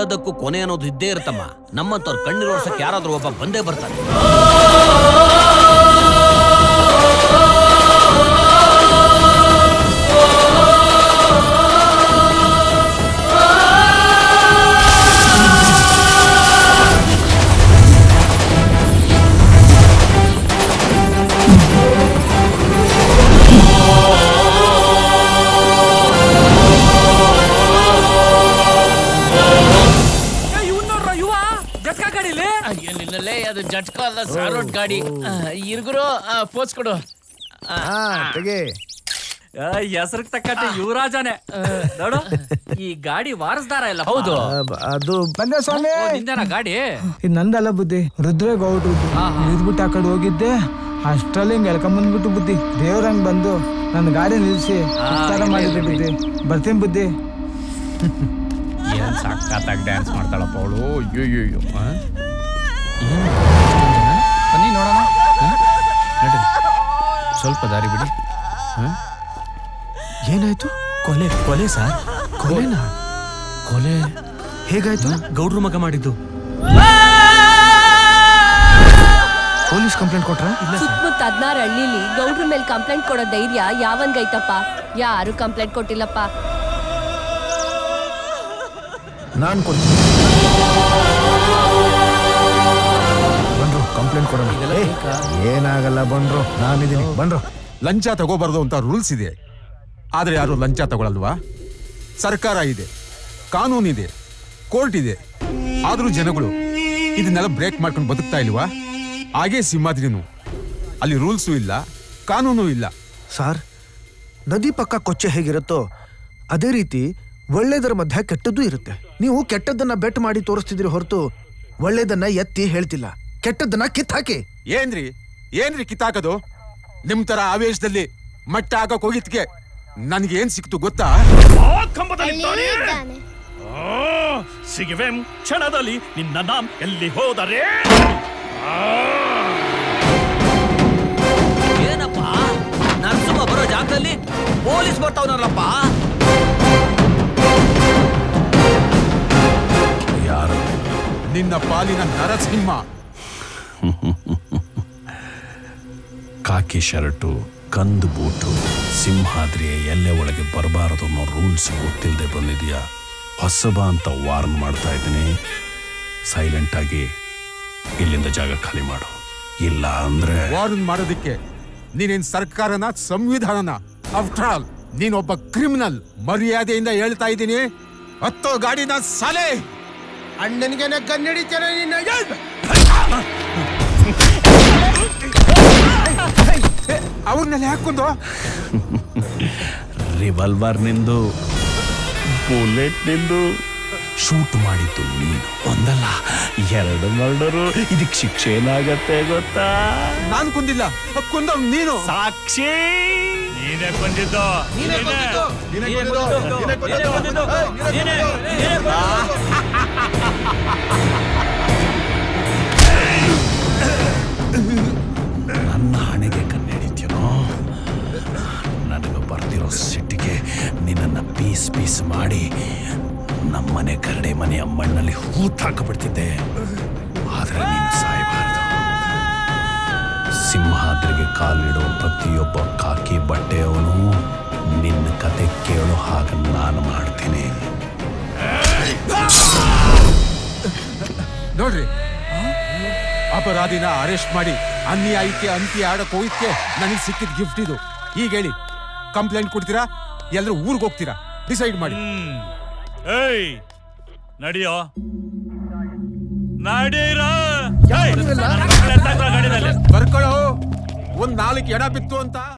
ಎಲ್ಲದಕ್ಕೂ ಕೊನೆ ಅನ್ನೋದು ಇದ್ದೇ ಇರ್ತಮ್ಮ ನಮ್ಮಂತವ್ರ ಕಣ್ಣಿರೋರ್ಸಕ್ಕೆ ಯಾರಾದ್ರೂ ಒಬ್ಬ ಬಂದೇ ಬರ್ತಾನೆ ಇವ್ನ ನೋಡ್ರ ಯುವ ಜಟ್ಕಾ ಗಾಡಿಲಿ ಏನಿಲ್ಲಲೇ ಅದು ಜಟ್ಕ ಅಲ್ಲ ಸಾರೋಟ್ ಗಾಡಿ ಇರ್ಗುರು ಪೋಸ್ ಕೊಡು ಹಾ ತೆಗೆ ಹೆಸರಿಗೆ ತಕ್ಕಂತೆ ಯುವರಾಜನೇ ನೋಡು ಈ ಗಾಡಿ ವಾರಸ್ದಾರ ಇಲ್ಲ ಹೌದು ಆ, ಬ- ಅದು ಬಂದೆ ಸ್ವಾಮಿ ನಿಂದೇನ ಗಾಡಿ ಇದು ನಂದಲ್ಲ ಬುದ್ಧಿ ರುದ್ರೇಗೌಡ್ರು ಇದ್ಬಿಟ್ಟು ಆ ಕಡೆ ಹೋಗಿದ್ದೆ ಅಷ್ಟ್ರಲ್ಲಿ ಹಿಂಗೆ ಎಳ್ಕೊಂಬಂದ್ಬಿಟ್ಟು ಬುದ್ಧಿ ದೇವ್ರಂಗ್ ಬಂದು ನನ್ನ ಗಾಡಿ ನಿಲ್ಸಿ ಉಪಕಾರ ಮಾಡಿದ್ದೆ ಬುದ್ಧಿ ಬರ್ತೀನಿ ಬುದ್ಧಿ ಏನ್ ಸಕ್ಕತ್ತಾಗಿ ಡ್ಯಾನ್ಸ್ ಮಾಡ್ತಾಳಪ್ಪ ಅವಳು ಅಯ್ಯೋ ಬನ್ನಿ ನೋಡೋಣ ಹ? ನಡಿ. ಸ್ವಲ್ಪ ದಾರಿ ಬಿಡಿ ಏನಾಯ್ತು ಕೊಲೆ ಕೊಲೆ ಸರ್ ಕೊಲೆನಾ ಕೊಲೆ ಹೇಗಾಯ್ತು ಗೌಡ್ರು ಮಗ ಮಾಡಿದ್ದು ಪೊಲೀಸ್ ಕಂಪ್ಲೇಂಟ್ ಕೊಟ್ರ ಸುತ್ತಮುತ್ತ ಹದಿನಾರು ಹಳ್ಳಿಲಿ ಗೌಡ್ರ ಮೇಲೆ ಕಂಪ್ಲೇಂಟ್ ಕೊಡೋ ಧೈರ್ಯ ಯಾವನ್ಗೈತಪ್ಪ ಯಾರು ಕಂಪ್ಲೇಂಟ್ ಕೊಟ್ಟಿಲ್ಲಪ್ಪ ನಾನ್ ಕೊಡ್ತೀನಿ ಬಂದ್ರು ಕಂಪ್ಲೇಂಟ್ ಕೊಡೋಣ ಏ, ಏನಾಗಲ್ಲ ಬಂದ್ರು ನಾನಿದ್ದೀನಿ ಬಂದ್ರು ಲಂಚ ತಗೋಬಾರ್ದು ಅಂತ ರೂಲ್ಸ್ ಇದೆ ಆದ್ರೆ ಯಾರು ಲಂಚ ತಗೊಳಲ್ವಾ ಸರ್ಕಾರ ಇದೆ ಕಾನೂನಿದೆ ಕೋರ್ಟ್ ಇದೆ ಆದ್ರೂ ಜನಗಳು ಇದನ್ನೆಲ್ಲ ಬ್ರೇಕ್ ಮಾಡ್ಕೊಂಡು ಬದುಕ್ತಾ ಇಲ್ವಾ ಹಾಗೇ ಸಿಂಹಾದ್ರಿನು ಅಲ್ಲಿ ರೂಲ್ಸು ಇಲ್ಲ ಕಾನೂನು ಇಲ್ಲ ಸಾರ್ ನದಿ ಪಕ್ಕ ಕೊಚ್ಚೆ ಹೇಗಿರುತ್ತೋ ಅದೇ ರೀತಿ ಒಳ್ಳೇದರ ಮಧ್ಯ ಕೆಟ್ಟದ್ದು ಇರುತ್ತೆ ನೀವು ಕೆಟ್ಟದ್ದನ್ನ ಬೆಟ್ ಮಾಡಿ ತೋರಿಸ್ತಿದ್ರಿ ಹೊರತು ಒಳ್ಳೇದನ್ನ ಎತ್ತಿ ಹೇಳ್ತಿಲ್ಲ ಕೆಟ್ಟದ್ದನ್ನ ಕಿತ್ ಹಾಕಿ ಏನ್ರಿ ಏನ್ರಿ ಕಿತ್ತಾಕದು ನಿಮ್ ತರ ಆವೇಶದಲ್ಲಿ ಮಟ್ಟ ಹಾಕಕ್ ಹೋಗಿದ್ಕೆ ನನ್ಗೆ ಏನ್ ಸಿಕ್ತು ಗೊತ್ತಾ ಸಿಗುವೆಂ ಕ್ಷಣದಲ್ಲಿ ನಿನ್ನ ನಾಮ್ ಎಲ್ಲಿ ಹೋದರೆ ಏನಪ್ಪ ನರಸಿಂಹ ಬರೋ ಜಾಗದಲ್ಲಿ ಪೊಲೀಸ್ ಬರ್ತಾವನಲ್ಲಪ್ಪ ಯಾರು ನಿನ್ನ ಪಾಲಿನ ನರಸಿಂಹ ಕಾಕಿ ಶರ್ಟು ಕಂದು ಬೂಟು ಸಿಂಹಾದ್ರಿಯ ಎಲ್ಲೆ ಒಳಗೆ ಬರಬಾರದು ಅನ್ನೋ ರೂಲ್ಸ್ ಗೊತ್ತಿಲ್ಲದೆ ಬಂದಿದೆಯಾ ಹೊಸಬ ಅಂತ ವಾರ್ನ್ ಮಾಡ್ತಾ ಇದ್ದೀನಿ ಸೈಲೆಂಟ್ ಆಗಿ ಇಲ್ಲಿಂದ ಜಾಗ ಖಾಲಿ ಮಾಡು ಇಲ್ಲ ಅಂದ್ರೆ ವಾರ್ನ್ ಮಾಡೋದಿಕ್ಕೆ ನೀನೇನ್ ಸರ್ಕಾರನ ಸಂವಿಧಾನನ ಆಫ್ಟರ್ ಆಲ್ ನೀನೊಬ್ಬ ಕ್ರಿಮಿನಲ್ ಮರ್ಯಾದೆಯಿಂದ ಹೇಳ್ತಾ ಇದ್ದೀನಿ ಹತ್ತೋ ಗಾಡಿನ ಸಾಲೆ ಅಣ್ಣನಿಗೆ ಕನ್ನಡಿತೇನೆ ನಿನ್ನ ಅವ್ರನ್ನೆಲ್ಲ ಹಾಕೊಂಡು ರಿವಾಲ್ವರ್ ನಿಂದು ಬುಲೆಟ್ ನಿಂದು ಶೂಟ್ ಮಾಡಿದ್ದು ನೀನು ಒಂದಲ್ಲ ಎರಡು ಮರ್ಡರು ಇದಕ್ಕೆ ಶಿಕ್ಷೆ ಏನಾಗತ್ತೆ ಗೊತ್ತಾ ನಾನು ಕುಂದಿಲ್ಲ ಕುಂದವ್ ನೀನು ಸಾಕ್ಷಿ ನೀನೇ ಬಂದಿದ್ದು ನನ್ನ ಹಣೆಗೆ ಕಣ್ಣಿಡಿದ್ಯನೋ ನನಗೆ ಬರ್ತಿರೋ ಸಿಟ್ಟಿಗೆ ನಿನ್ನನ್ನು ಪೀಸ್ ಪೀಸ್ ಮಾಡಿ ನಮ್ಮನೆ ಕರಡೆ ಮನೆಯ ಮಣ್ಣಲ್ಲಿ ಹೂತಾಕಬಿಡ್ತಿದ್ದೆ ಆದ್ರೆ ನೀನು ಸಾಯಬಾರದು ಸಿಂಹಾದ್ರಿಗೆ ಕಾಲಿಡೋ ಪ್ರತಿಯೊಬ್ಬ ಕಾಕಿ ಬಟ್ಟೆಯವನು ನಿನ್ನ ಕತೆ ಕೇಳೋ ಹಾಗೆ ನಾನು ಮಾಡ್ತೀನಿ ನೋಡ್ರಿ ಅಪರಾಧಿನ ಅರೆಸ್ಟ್ ಮಾಡಿ ಅನ್ಯಾಯಕ್ಕೆ ಅಂತಿ ಆಡಕ್ ಹೋಗಿದ್ಕೆ ನನಗೆ ಸಿಕ್ಕಿದ ಗಿಫ್ಟ್ ಇದು ಈಗ ಹೇಳಿ ಕಂಪ್ಲೇಂಟ್ ಕೊಡ್ತೀರಾ ಎಲ್ಲರೂ ಊರಿಗೆ ಹೋಗ್ತೀರಾ ಡಿಸೈಡ್ ಮಾಡಿ ಏಯ್ ನಡಿಯೋ ನಡೀರ ಗಾಡಿನಲ್ಲಿ ಬರ್ಕೊಳ್ಳೋ ಒಂದ್ ನಾಲ್ಕು ಎಡ ಬಿತ್ತು ಅಂತ